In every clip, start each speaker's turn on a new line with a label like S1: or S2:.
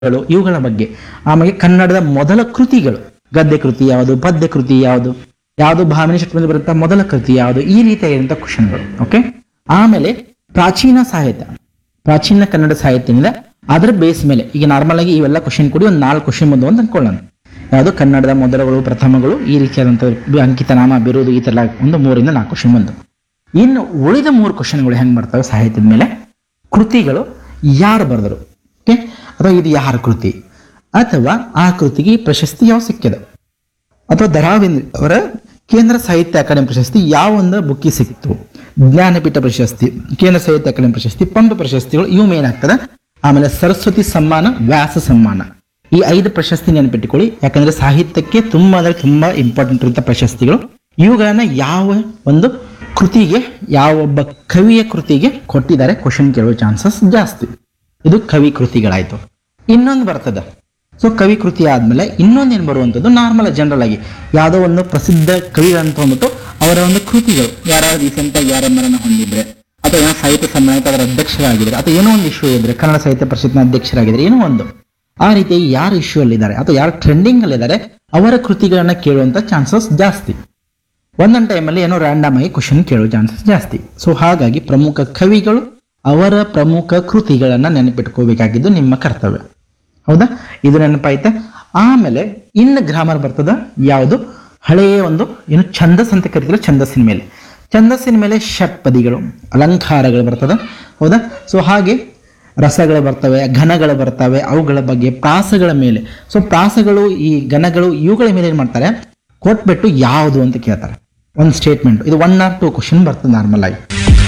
S1: ಗಳು ಇವುಗಳ ಬಗ್ಗೆ ಆಮೇಲೆ ಕನ್ನಡದ ಮೊದಲ ಕೃತಿಗಳು ಗದ್ಯ ಕೃತಿ ಯಾವುದು ಪದ್ಯ ಕೃತಿ ಯಾವುದು ಯಾವುದು ಭಾಮಿನಿ ಶತಕದಲ್ಲಿ ಬರುತ್ತಾ ಮೊದಲ ಕೃತಿ ಯಾವುದು ಈ ರೀತಿಯಾಗಿರುವಂತಹ ಕ್ವಶನ್ಗಳು ಓಕೆ ಆಮೇಲೆ ಪ್ರಾಚೀನ ಸಾಹಿತ್ಯ ಪ್ರಾಚೀನ ಕನ್ನಡ ಸಾಹಿತ್ಯದಿಂದ ಅದರ ಬೇಸ್ ಮೇಲೆ ಈಗ ನಾರ್ಮಲ್ ಆಗಿ ಇವೆಲ್ಲ ಕ್ವಶನ್ ಕೊಡಿ ಒಂದು ನಾಲ್ಕು ಕ್ವಶನ್ ಬಂದು ಅಂತ ಅನ್ಕೊಳ್ಳೋಣ ಯಾವುದು ಕನ್ನಡದ ಮೊದಲಗಳು ಪ್ರಥಮಗಳು ಈ ರೀತಿಯಾದಂಥ ಅಂಕಿತ ನಾಮ ಬಿರುದು ಈ ತರ ಒಂದು ಮೂರಿಂದ ನಾಲ್ಕು ಕ್ವಶನ್ ಬಂದು ಇನ್ನು ಉಳಿದ ಮೂರು ಕ್ವಶನ್ಗಳು ಹೆಂಗೆ ಬರ್ತವೆ ಸಾಹಿತ್ಯದ ಮೇಲೆ ಕೃತಿಗಳು ಯಾರು ಬರೆದರು ಓಕೆ ಅಥವಾ ಇದು ಯಾರ ಕೃತಿ ಅಥವಾ ಆ ಕೃತಿಗೆ ಪ್ರಶಸ್ತಿ ಯಾವ ಸಿಕ್ಕಿದೆ ಅಥವಾ ದರಾವೇಂದ್ರ ಅವರ ಕೇಂದ್ರ ಸಾಹಿತ್ಯ ಅಕಾಡೆಮಿ ಪ್ರಶಸ್ತಿ ಯಾವ ಒಂದು ಬುಕ್ಕಿ ಸಿಕ್ತು ಜ್ಞಾನಪೀಠ ಪ್ರಶಸ್ತಿ ಕೇಂದ್ರ ಸಾಹಿತ್ಯ ಅಕಾಡೆಮಿ ಪ್ರಶಸ್ತಿ ಪಂಪ ಪ್ರಶಸ್ತಿಗಳು ಇವು ಮೇನ್ ಆಗ್ತದೆ ಆಮೇಲೆ ಸರಸ್ವತಿ ಸಮ್ಮಾನ ವ್ಯಾಸ ಸಮ್ಮಾನ ಈ ಐದು ಪ್ರಶಸ್ತಿ ನೆನಪಿಟ್ಟುಕೊಳ್ಳಿ ಯಾಕಂದ್ರೆ ಸಾಹಿತ್ಯಕ್ಕೆ ತುಂಬಾ ಅಂದ್ರೆ ತುಂಬಾ ಇಂಪಾರ್ಟೆಂಟ್ ಇರುವಂತ ಪ್ರಶಸ್ತಿಗಳು ಇವುಗಳನ್ನ ಯಾವ ಒಂದು ಕೃತಿಗೆ ಯಾವ ಒಬ್ಬ ಕವಿಯ ಕೃತಿಗೆ ಕೊಟ್ಟಿದ್ದಾರೆ ಕ್ವಶನ್ ಕೇಳುವ ಚಾನ್ಸಸ್ ಜಾಸ್ತಿ ಇದು ಕವಿ ಕೃತಿಗಳಾಯ್ತು ಇನ್ನೊಂದು ಬರ್ತದೆ ಸೊ ಕವಿ ಕೃತಿ ಆದ್ಮೇಲೆ ಇನ್ನೊಂದೇನು ಬರುವಂಥದ್ದು ನಾರ್ಮಲ್ ಜನರಲ್ ಆಗಿ ಯಾವುದೋ ಒಂದು ಪ್ರಸಿದ್ಧ ಕವಿಗಳಂತ ಅಂದ್ಬಿಟ್ಟು ಅವರ ಒಂದು ಕೃತಿಗಳು ಯಾರು ರೀಸೆಂಟ್ ಆಗಿ ಯಾರ ಮರಣ ಹೊಂದಿದ್ರೆ ಅಥವಾ ಏನೋ ಸಾಹಿತ್ಯ ಸಮ್ಮೇಳನಕ್ಕೆ ಅದರ ಅಧ್ಯಕ್ಷರಾಗಿದ್ದಾರೆ ಅಥವಾ ಏನೋ ಒಂದು ಇಶ್ಯೂ ಇದ್ರೆ ಕನ್ನಡ ಸಾಹಿತ್ಯ ಪರಿಷತ್ನ ಅಧ್ಯಕ್ಷರಾಗಿದ್ದಾರೆ ಏನೋ ಒಂದು ಆ ರೀತಿ ಯಾರು ಇಶ್ಯೂ ಅಲ್ಲಿದ್ದಾರೆ ಅಥವಾ ಯಾರು ಟ್ರೆಂಡಿಂಗ್ ಅಲ್ಲಿದ್ದಾರೆ ಅವರ ಕೃತಿಗಳನ್ನ ಕೇಳುವಂತ ಚಾನ್ಸಸ್ ಜಾಸ್ತಿ ಒಂದೊಂದು ಟೈಮಲ್ಲಿ ಏನೋ ರ್ಯಾಂಡಮ್ ಆಗಿ ಕ್ವಶನ್ ಕೇಳೋ ಚಾನ್ಸಸ್ ಜಾಸ್ತಿ ಸೊ ಹಾಗಾಗಿ ಪ್ರಮುಖ ಕವಿಗಳು ಅವರ ಪ್ರಮುಖ ಕೃತಿಗಳನ್ನ ನೆನಪಿಟ್ಕೋಬೇಕಾಗಿದ್ದು ನಿಮ್ಮ ಕರ್ತವ್ಯ ಹೌದಾ ಇದು ನೆನಪಾಯ್ತಾ ಆಮೇಲೆ ಇನ್ನು ಗ್ರಾಮರ್ ಬರ್ತದ ಯಾವುದು ಹಳೆಯ ಒಂದು ಏನು ಛಂದಸ್ ಅಂತ ಕರಿತೀರ ಛಂದಸ್ಸಿನ ಮೇಲೆ ಛಂದಸ್ಸಿನ ಮೇಲೆ ಷಟ್ಪದಿಗಳು ಅಲಂಕಾರಗಳು ಬರ್ತದೆ ಹೌದಾ ಸೊ ಹಾಗೆ ರಸಗಳು ಬರ್ತವೆ ಘನಗಳು ಬರ್ತವೆ ಅವುಗಳ ಬಗ್ಗೆ ಪ್ರಾಸಗಳ ಮೇಲೆ ಸೊ ಪ್ರಾಸಗಳು ಈ ಘನಗಳು ಇವುಗಳ ಮೇಲೆ ಏನು ಮಾಡ್ತಾರೆ ಕೊಟ್ಬಿಟ್ಟು ಯಾವುದು ಅಂತ ಕೇಳ್ತಾರೆ ಒಂದು ಸ್ಟೇಟ್ಮೆಂಟ್ ಇದು ಒನ್ ಆರ್ ಟು ಕ್ವಶನ್ ಬರ್ತದೆ ನಾರ್ಮಲ್ ಆಗಿ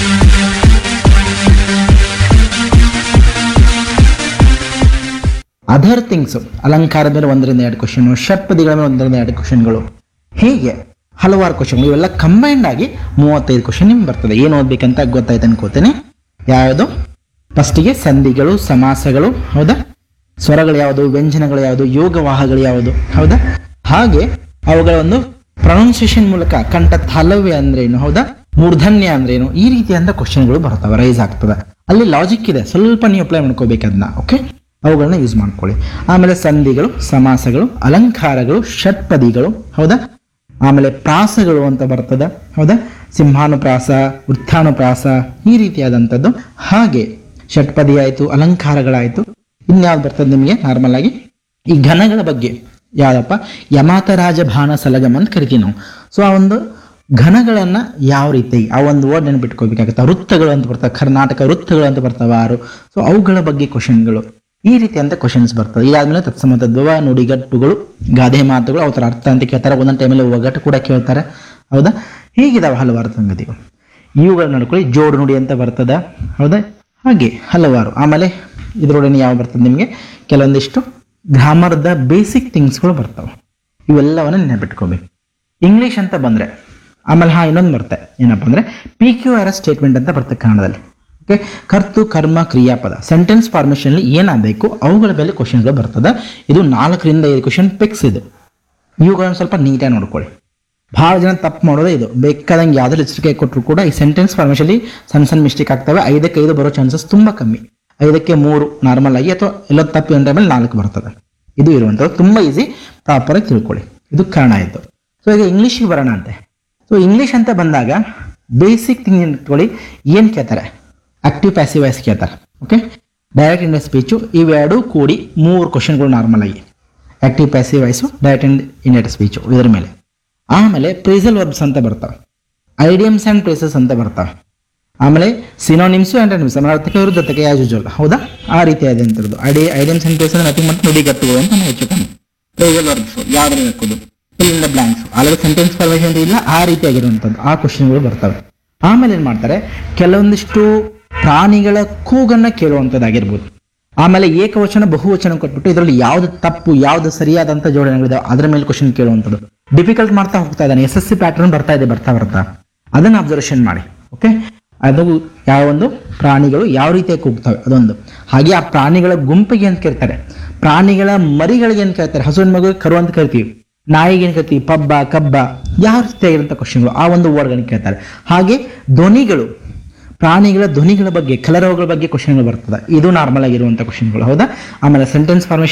S1: ಅದರ್ ಥಿಂಗ್ಸ್ ಅಲಂಕಾರದ ಮೇಲೆ ಒಂದರಿಂದ ಎರಡು ಕ್ವಶನ್ ಷಟ್ಪದಿಗಳ ಮೇಲೆ ಒಂದರಿಂದ ಎರಡು ಕ್ವಶನ್ಗಳು ಹೀಗೆ ಹಲವಾರು ಕ್ವಶನ್ಗಳು ಇವೆಲ್ಲ ಕಂಬೈಂಡ್ ಆಗಿ ಮೂವತ್ತೈದು ಕ್ವಶನ್ ನಿಮ್ಗೆ ಬರ್ತದೆ ಏನು ಓದ್ಬೇಕಂತ ಗೊತ್ತಾಯ್ತು ಅನ್ಕೋತೇನೆ ಯಾವುದು ಫಸ್ಟಿಗೆ ಸಂಧಿಗಳು ಸಮಾಸಗಳು ಹೌದಾ ಸ್ವರಗಳು ಯಾವುದು ವ್ಯಂಜನಗಳು ಯಾವುದು ಯೋಗವಾಹಗಳು ಯಾವುದು ಹೌದಾ ಹಾಗೆ ಅವುಗಳ ಒಂದು ಪ್ರೊನೌನ್ಸಿಯೇಷನ್ ಮೂಲಕ ಕಂಠ ತಾಲವ್ಯ ಅಂದ್ರೇನು ಹೌದಾ ಮೂರ್ಧನ್ಯ ಅಂದ್ರೇನು ಈ ರೀತಿಯಾದ ಕ್ವಶನ್ಗಳು ಬರ್ತವೆ ರೈಸ್ ಆಗ್ತದೆ ಅಲ್ಲಿ ಲಾಜಿಕ್ ಇದೆ ಸ್ವಲ್ಪ ನೀವು ಅಪ್ಲೈ ಮಾಡ್ಕೋಬೇಕು ಅದನ್ನ ಓಕೆ ಅವುಗಳನ್ನ ಯೂಸ್ ಮಾಡ್ಕೊಳ್ಳಿ ಆಮೇಲೆ ಸಂಧಿಗಳು ಸಮಾಸಗಳು ಅಲಂಕಾರಗಳು ಷಟ್ಪದಿಗಳು ಹೌದಾ ಆಮೇಲೆ ಪ್ರಾಸಗಳು ಅಂತ ಬರ್ತದ ಹೌದಾ ಸಿಂಹಾನುಪ್ರಾಸ ವೃತ್ತಾನುಪ್ರಾಸ ಈ ರೀತಿಯಾದಂಥದ್ದು ಹಾಗೆ ಷಟ್ಪದಿ ಆಯಿತು ಅಲಂಕಾರಗಳಾಯಿತು ಇನ್ಯಾವ್ದು ಬರ್ತದೆ ನಿಮಗೆ ನಾರ್ಮಲ್ ಆಗಿ ಈ ಘನಗಳ ಬಗ್ಗೆ ಯಾವ್ದಪ್ಪ ಯಮಾತರಾಜ ಭಾನ ಸಲಗಮ್ ಅಂತ ಕರಿತೀವಿ ನಾವು ಸೊ ಆ ಒಂದು ಘನಗಳನ್ನ ಯಾವ ರೀತಿ ಆ ಒಂದು ವರ್ಡ್ ನೆನಪಿಟ್ಕೋಬೇಕಾಗುತ್ತೆ ವೃತ್ತಗಳು ಅಂತ ಬರ್ತವೆ ಕರ್ನಾಟಕ ವೃತ್ತಗಳು ಅಂತ ಬರ್ತವೆ ಆರು ಸೊ ಅವುಗಳ ಬಗ್ಗೆ ಕ್ವಶನ್ಗಳು ಈ ರೀತಿಯಂತ ಕ್ವಶನ್ಸ್ ಬರ್ತವೆ ಇದಾದ್ಮೇಲೆ ತತ್ಸಮ ತದ್ಭವ ನುಡಿಗಟ್ಟುಗಳು ಗಾದೆ ಮಾತುಗಳು ಅವರ ಅರ್ಥ ಅಂತ ಕೇಳ್ತಾರೆ ಒಂದೊಂದು ಟೈಮಲ್ಲಿ ಒಗಟ್ಟು ಕೂಡ ಕೇಳ್ತಾರೆ ಹೌದಾ ಹೀಗಿದಾವೆ ಹಲವಾರು ಸಂಗತಿಗಳು ಇವುಗಳು ನೋಡ್ಕೊಳ್ಳಿ ಜೋಡು ನುಡಿ ಅಂತ ಬರ್ತದ ಹೌದಾ ಹಾಗೆ ಹಲವಾರು ಆಮೇಲೆ ಇದರೊಡನೆ ಯಾವ ಬರ್ತದೆ ನಿಮಗೆ ಕೆಲವೊಂದಿಷ್ಟು ಗ್ರಾಮರ್ದ ಬೇಸಿಕ್ ಥಿಂಗ್ಸ್ಗಳು ಬರ್ತವೆ ಇವೆಲ್ಲವನ್ನ ನೆನಪಿಟ್ಕೋಬೇಕು ಇಂಗ್ಲಿಷ್ ಅಂತ ಬಂದ್ರೆ ಆಮೇಲೆ ಹಾ ಇನ್ನೊಂದು ಬರುತ್ತೆ ಏನಪ್ಪ ಅಂದ್ರೆ P Q R S statement ಅಂತ ಬರುತ್ತೆ ಕನ್ನಡದಲ್ಲಿ ಓಕೆ ಕರ್ತು ಕರ್ಮ ಕ್ರಿಯಾಪದ ಸೆಂಟೆನ್ಸ್ ಫಾರ್ಮೇಷನ್ ಏನಾಗಬೇಕು ಅವುಗಳ ಮೇಲೆ ಕ್ವಶನ್ಗಳು ಬರ್ತದೆ ಇದು ನಾಲ್ಕರಿಂದ ಐದು ಕ್ವಶನ್ ಪಿಕ್ಸ್ ಇದು ಇವುಗಳನ್ನ ಸ್ವಲ್ಪ ನೀಟಾಗಿ ನೋಡ್ಕೊಳ್ಳಿ ಭಾಳ ಜನ ತಪ್ಪು ಮಾಡೋದೇ ಇದು ಬೇಕಾದಂಗೆ ಯಾವ್ದಾದ್ರು ಎಚ್ಚರಿಕೆ ಕೊಟ್ಟರು ಕೂಡ ಈ ಸೆಂಟೆನ್ಸ್ ಫಾರ್ಮೇಷನ್ಲಿ ಸಣ್ಣ ಸಣ್ಣ ಮಿಸ್ಟೇಕ್ ಆಗ್ತವೆ ಐದಕ್ಕೆ ಐದು ಬರೋ ಚಾನ್ಸಸ್ ತುಂಬ ಕಮ್ಮಿ ಐದಕ್ಕೆ ಮೂರು ನಾರ್ಮಲ್ ಆಗಿ ಅಥವಾ ಎಲ್ಲ ತಪ್ಪು ಅಂದ್ರೆ ಮೇಲೆ ನಾಲ್ಕು ಬರ್ತದೆ ಇದು ಇರುವಂಥದ್ದು ತುಂಬ ಈಸಿ ಪ್ರಾಪರಾಗಿ ತಿಳ್ಕೊಳ್ಳಿ ಇದು ಕಾರಣ ಆಯಿತು ಸೊ ಈಗ ಇಂಗ್ಲೀಷಿಗೆ ಬರೋಣ ಅಂತೆ ಸೊ ಇಂಗ್ಲೀಷ್ ಅಂತ ಬಂದಾಗ ಬೇಸಿಕ್ ಥಿಂಗ್ ಇಟ್ಕೊಳ್ಳಿ ಏನು ಕೇಳ್ತಾರೆ ಆಕ್ಟಿವ್ ಪ್ಯಾಸಿವ್ ವಾಯ್ಸ್ ಕೇಳ್ತಾರೆ ಓಕೆ ಡೈರೆಕ್ಟ್ ಇಂಡಿಯಾ ಸ್ಪೀಚು ಇವೆರಡು ಕೂಡಿ ಮೂರು ಕ್ವಶನ್ಗಳು ನಾರ್ಮಲ್ ಆಗಿ active passive voice direct in ಇಂಡಿಯಾ ಸ್ಪೀಚು ಇದರ ಮೇಲೆ ಆಮೇಲೆ ಪ್ರೇಸಲ್ ವರ್ಬ್ಸ್ ಅಂತ ಬರ್ತವೆ ಐಡಿಯಮ್ಸ್ ಆ್ಯಂಡ್ ಪ್ಲೇಸಸ್ ಅಂತ ಬರ್ತವೆ ಆಮೇಲೆ ಸಿನೋನಿಮ್ಸು ಆ್ಯಂಡ್ ಅನಿಮ್ಸ್ ಅಂದ್ರೆ ಅರ್ಥಕ್ಕೆ ವಿರುದ್ಧತೆಗೆ ಯಾಸ್ ಯೂಜುವಲ್ ಹೌದಾ ಆ ರೀತಿ ಇದೆ ಅಂತದ್ದು ಐಡಿ ಐಡಿಯಮ್ಸ್ ಆ್ಯಂಡ್ ಪ್ಲೇಸಸ್ ನಥಿಂಗ್ ಮತ್ತು ನುಡಿಗಟ್ಟುಗಳು ಅಂತ ನಾವು ಹೆಚ್ಚು ಕಮ್ಮಿ ಪ್ರೇಸಲ್ ವರ್ಬ್ಸ್ ಯಾವ್ದ್ರಲ್ಲಿ ಹಾಕೋದು fill the blanks already sentence formation ಇಲ್ಲ ಆ ರೀತಿಯಾಗಿರುವಂಥದ್ದು ಆ ಕ್ವಶನ್ಗಳು ಬರ್ತವೆ ಆಮೇಲೆ ಏನು ಮಾಡ್ತಾರೆ ಕೆಲವೊಂದಿಷ್ಟು ಪ್ರಾಣಿಗಳ ಕೂಗನ್ನ ಕೇಳುವಂಥದ್ದಾಗಿರ್ಬೋದು ಆಮೇಲೆ ಏಕವಚನ ಬಹುವಚನ ಕೊಟ್ಬಿಟ್ಟು ಇದರಲ್ಲಿ ಯಾವ್ದು ತಪ್ಪು ಯಾವ್ದು ಸರಿಯಾದಂಥ ಜೋಡಣೆಗಳಿದಾವೆ ಅದರ ಮೇಲೆ ಕ್ವಶನ್ ಕೇಳುವಂಥದ್ದು ಡಿಫಿಕಲ್ಟ್ ಮಾಡ್ತಾ ಹೋಗ್ತಾ ಇದ್ದಾನೆ ಎಸ್ ಎಸ್ ಸಿ ಪ್ಯಾಟರ್ನ್ ಬರ್ತಾ ಇದೆ ಬರ್ತಾ ಬರ್ತಾ ಅದನ್ನ ಅಬ್ಸರ್ವೇಷನ್ ಮಾಡಿ ಓಕೆ ಅದು ಯಾವ ಒಂದು ಪ್ರಾಣಿಗಳು ಯಾವ ರೀತಿಯಾಗಿ ಕೂಗ್ತವೆ ಅದೊಂದು ಹಾಗೆ ಆ ಪ್ರಾಣಿಗಳ ಗುಂಪಿಗೆ ಅಂತ ಕೇಳ್ತಾರೆ ಪ್ರಾಣಿಗಳ ಮರಿಗಳಿಗೆ ಏನು ಕೇಳ್ತಾರೆ ಹಸುವಿನ ಮಗು ಕರು ಅಂತ ಕರಿತೀವಿ ನಾಯಿಗೆ ಏನು ಕರಿತೀವಿ ಪಬ್ಬ ಕಬ್ಬ ಯಾವ ರೀತಿಯಾಗಿರುವಂಥ ಕ್ವಶನ್ಗಳು ಆ ಒಂದು ವರ್ಡ್ಗಳನ್ನ ಕೇಳ್ತಾರೆ ಹಾಗೆ ಧ್ವನಿಗಳು ಪ್ರಾಣಿಗಳ ಧ್ವನಿಗಳ ಬಗ್ಗೆ ಕಲರವಗಳ ಬಗ್ಗೆ ಕ್ವಶನ್ಗಳು ಬರ್ತದೆ ಇದು ನಾರ್ಮಲ್ ಆಗಿರುವಂಥ ಕ್ವಶನ್ಗಳು ಹೌದಾ ಆಮೇಲೆ ಸೆಂಟೆನ್ಸ್ ಫಾರ್ಮೇಷನ್